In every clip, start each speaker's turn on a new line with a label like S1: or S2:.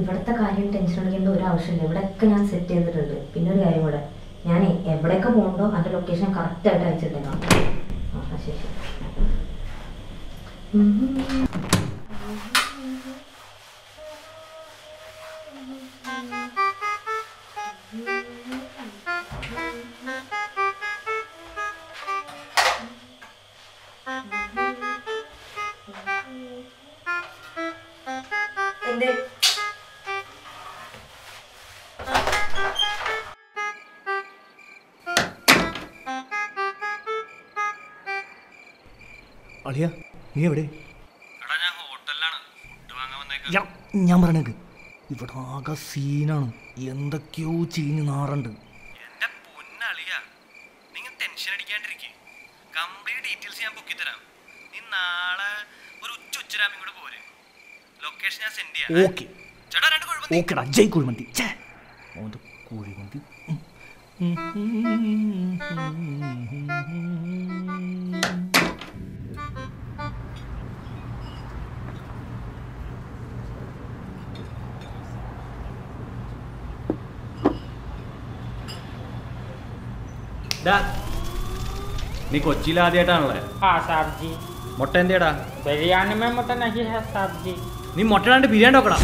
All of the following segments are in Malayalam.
S1: ഇവിടുത്തെ കാര്യം ടെൻഷൻ അടിക്കേണ്ട ഒരു ആവശ്യമില്ല ഇവിടെയൊക്കെ ഞാൻ സെറ്റ് ചെയ്തിട്ടുണ്ട് പിന്നെ ഒരു കാര്യം കൂടെ ഞാൻ എവിടെയൊക്കെ പോകുന്നുണ്ടോ അതിൻ്റെ ലൊക്കേഷൻ കറക്റ്റായിട്ട് അയച്ചിട്ടേക്കാം ആ ശരി ശരി എന്തേ
S2: അളിയ നീ എവിടെ
S3: എടാ ഞാൻ ഹോട്ടലിലാണ് ഫുഡ് വാങ്ങാൻ വന്നേക്കാം
S2: യാ, ഞാൻ പറയണേക്ക് ഇവിടെ ആകെ സീനാണ് എന്തൊക്കെയോ ചീഞ്ഞ് നാറുണ്ട്
S3: എന്റെ പൊന്നളിയ നിങ്ങൾ ടെൻഷൻ അടിക്കാണ്ടിരിക്കേ കംപ്ലീറ്റ് ഡീറ്റെയിൽസ് ഞാൻ പൊക്കി തരാം നീ നാളെ ഒരു ഉച്ച ഉച്ചരാമ്യം കൂടെ പോരെ ലൊക്കേഷൻ ഞാൻ സെൻഡ് ചെയ്യാം
S2: ഓക്കെ
S3: ചേട്ടാ രണ്ട് കുഴപ്പം
S2: ഓക്കെടാ ജയ് കുഴിമന്തി ഛേ ഓൻ്റെ കുഴിമന്തി ഉം.
S3: നീ കൊച്ചിയിൽ ആദ്യമായിട്ടാണല്ലേ
S4: हाँ साहब जी
S3: മുട്ട എന്തേടാ
S4: बिरयानी में मटन नहीं है साहब जी
S3: നീ മുട്ടടാണ്ട് ബിരിയാണി നോക്കടാ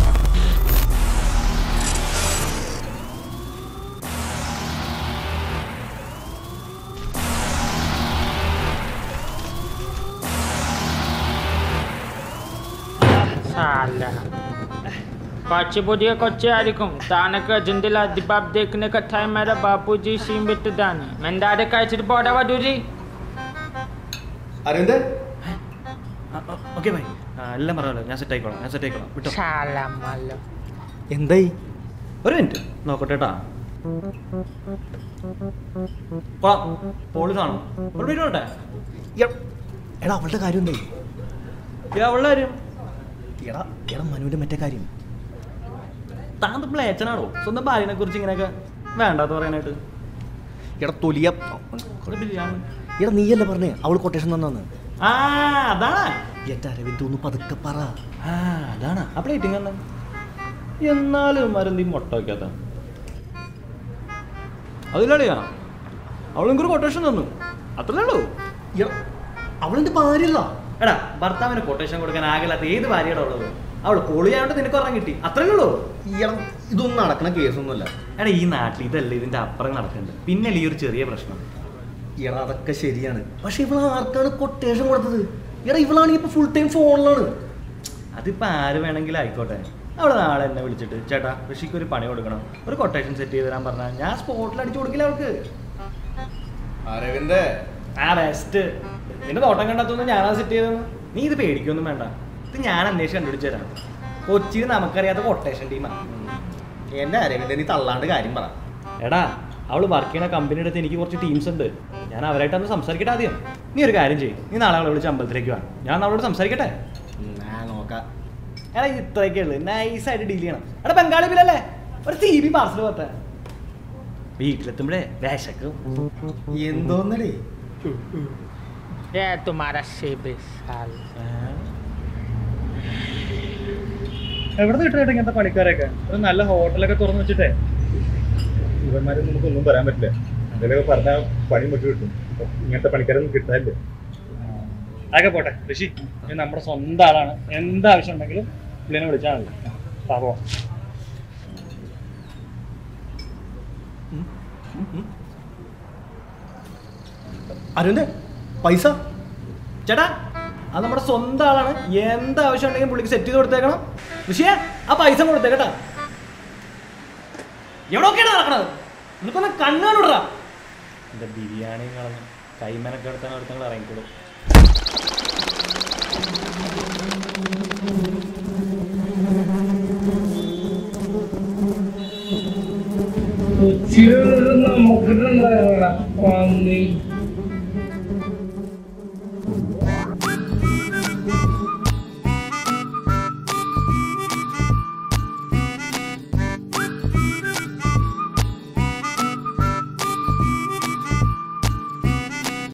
S4: साला കൊച്ചി പുതിയ കൊച്ചിയായിരിക്കും താനൊക്കെ ജിന്തിൽ ദിബാബ് ദേഖിനെ ടൈം മേരെ ബാപ്പുജി സീം വിട്ടതാണ് മെന്താതെ കഴിച്ചിട്ട് പോടാ വധുജി
S5: അരവിന്ദ്
S3: ഓക്കെ ബൈ എല്ലാം പറയാമല്ലോ ഞാൻ സെറ്റ് ആയിക്കോളാം ഞാൻ സെറ്റ് ആയിക്കോളാം വിട്ടോ
S4: സാല മല്ല
S2: എന്തായി
S3: ഒരു മിനിറ്റ് നോക്കട്ടെ കേട്ടാ പോളിസാണോ ഒരു മിനിറ്റ് നോട്ടെ
S2: യാ, എടാ അവളുടെ കാര്യം എന്തായി
S3: അവളുടെ കാര്യം
S2: എടാ എടാ മനുവിൻ്റെ മറ്റേ കാര്യം
S3: താൻ പ്ലേച്ചനാണോ സ്വന്തം ഭാര്യനെ കുറിച്ച് ഇങ്ങനെയൊക്കെ വേണ്ടാത്ത പറയാനായിട്ട്
S2: എടാ തൊലിയ
S3: ഒരു ബിരിയാണി
S2: എടാ നീയല്ലേ പറഞ്ഞേ അവൾ കൊട്ടേഷൻ തന്നാന്ന്
S3: ആ അതാണ്
S2: എൻ്റെ അരവിന്ദ് ഒന്ന് പതുക്കെ പറ
S3: ആ അതാണ് ആ പ്ലേറ്റിംഗ് തന്നെ എന്നാലും മരുന്തി മുട്ട വയ്ക്കാത്ത അതിലളിയാ അവളെനിക്കൊരു കൊട്ടേഷൻ തന്നു അത്രേ ഉള്ളൂ
S2: എടാ, അവളെന്റെ ഭാര്യല്ല
S3: എടാ ഭർത്താവിന് കൊട്ടേഷൻ കൊടുക്കാൻ ആകില്ലാത്ത ഏത് ഭാര്യയുടെ ഉള്ളത് അവള് പൊളിയായോണ്ട് നിനക്ക് ഒരെണ്ണം കിട്ടി അത്രേ ഉള്ളൂ
S5: ഇയാൾ ഇതൊന്നും നടക്കണ കേസൊന്നുമല്ല
S3: എടാ ഈ നാട്ടിൽ ഇതല്ല ഇതിന്റെ അപ്പുറം നടക്കുന്നുണ്ട് പിന്നെ ഈ ഒരു ചെറിയ പ്രശ്നം
S5: ഇയാൾ അതൊക്കെ ശരിയാണ്
S2: പക്ഷെ ഇവൾ ആർക്കാണ് കൊട്ടേഷൻ കൊടുത്തത് എടാ ഇവളാണെങ്കിൽ ഇപ്പൊ ഫുൾ ടൈം ഫോണിലാണ്
S3: അതിപ്പോ ആര് വേണമെങ്കിലും ആയിക്കോട്ടെ അവള് നാളെ എന്നെ വിളിച്ചിട്ട് ചേട്ടാ ഋഷിക്ക് ഒരു പണി കൊടുക്കണം ഒരു കൊട്ടേഷൻ സെറ്റ് ചെയ്ത് തരാൻ പറഞ്ഞാൽ ഞാൻ സ്പോട്ടിൽ അടിച്ചു കൊടുക്കില്ല അവൾക്ക്
S5: അരവിന്ദ്
S3: ആ ബെസ്റ്റ് നിന്റെ തോട്ടം കണ്ടെത്തുന്ന ഞാനാ സെറ്റ് ചെയ്തെന്ന് നീ ഇത് പേടിക്കൊന്നും വേണ്ട ഇത് ഞാൻ അന്വേഷിച്ച് കണ്ടുപിടിച്ച് തരാം കൊച്ചിയിൽ നമുക്കറിയാത്ത കൊട്ടേഷൻ ടീമാ
S5: എന്റെ അരവിന്ദ് നീ തള്ളാണ്ട് കാര്യം പറ
S3: എടാ അവള് വർക്ക് ചെയ്യുന്ന കമ്പനിയുടെ അടുത്ത് എനിക്ക് കുറച്ച് ടീംസ് ഉണ്ട് ഞാൻ അവരായിട്ടൊന്ന് സംസാരിക്കട്ടെ ആദ്യം നീ ഒരു കാര്യം ചെയ്യും നീ നാളെ അവളെ വിളിച്ച് അമ്പലത്തിലേക്ക് വാ ഞാൻ അവളോട് സംസാരിക്കട്ടെ
S5: ഞാൻ നോക്കാം
S3: എടാ ഇത് ഇത്രയൊക്കെ ഉള്ളു നൈസായിട്ട് ഡീൽ ചെയ്യണം എടാ ബംഗാളി ബില്ലല്ലേ ഒരു സി ബി പാർസൽ പോട്ടെ വീട്ടിലെത്തുമ്പോഴേ വിശക്കും
S5: എന്തോന്നടേ
S4: ये तुम्हारा सेब साल
S6: എവിടെ നിന്ന് കിട്ടും ഇങ്ങനത്തെ പണിക്കാരൊക്കെ ഒരു നല്ല ഹോട്ടലൊക്കെ തുറന്നു വെച്ചിട്ടേ ഇവന്മാരെ നമുക്കൊന്നും പറയാൻ പറ്റില്ല എന്തെങ്കിലുമൊക്കെ പറഞ്ഞാൽ പണി മുട്ടി കിട്ടും അപ്പൊ ഇങ്ങനത്തെ പണിക്കാരൊന്നും കിട്ടാനില്ല അതൊക്കെ പോട്ടെ ഋഷി ഇത് നമ്മുടെ സ്വന്തം ആളാണ് എന്താവശ്യം ഉണ്ടെങ്കിലും പുള്ളിനെ വിളിച്ചാൽ മതി പാപോ
S2: അരവിന്ദ് പൈസ
S3: ചേട്ടാ അത് നമ്മുടെ സ്വന്തം ആളാണ് എന്ത് ആവശ്യം ഉണ്ടെങ്കിലും പുള്ളിക്ക് സെറ്റ് ചെയ്ത് കൊടുത്തേക്കണം ഋഷിയെ ആ പൈസ കൊടുത്തേക്കട്ടാ എവിടെയൊക്കെയാണ് നടക്കണത് നിനക്കൊന്ന് കണ്ണാണിടാ എന്റെ ബിരിയാണി കളഞ്ഞ് കൈമനൊക്കെ എടുത്താൽ അടുത്തങ്ങൾ ഇറങ്ങിക്കോളൂ
S4: നമുക്ക്